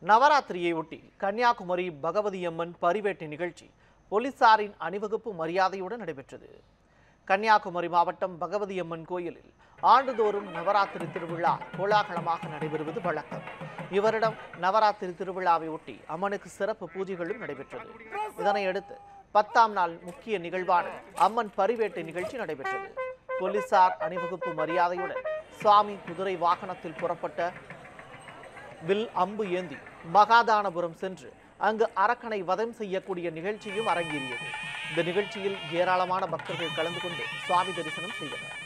நவராத்திரியை ஒட்டி கன்னியாகுமரி பகவதி அம்மன் பரிவேட்டை நிகழ்ச்சி போலீசாரின் அணிவகுப்பு மரியாதையுடன் நடைபெற்றது கன்னியாகுமரி மாவட்டம் பகவதி அம்மன் கோயிலில் ஆண்டுதோறும் நவராத்திரி திருவிழா கோலாகலமாக நடைபெறுவது வழக்கம் இவரிடம் நவராத்திரி திருவிழாவை ஒட்டி அம்மனுக்கு சிறப்பு பூஜைகளும் நடைபெற்றது இதனையடுத்து பத்தாம் நாள் முக்கிய நிகழ்வான அம்மன் பரிவேட்டை நிகழ்ச்சி நடைபெற்றது போலீசார் அணிவகுப்பு மரியாதையுடன் சுவாமி குதிரை வாகனத்தில் புறப்பட்ட வில் அம்பு ஏந்தி மகாதானபுரம் சென்று அங்கு அரக்கனை வதம் செய்யக்கூடிய நிகழ்ச்சியும் அரங்கேறியது இந்த நிகழ்ச்சியில் ஏராளமான பக்தர்கள் கலந்து கொண்டு சுவாமி தரிசனம் செய்தனர்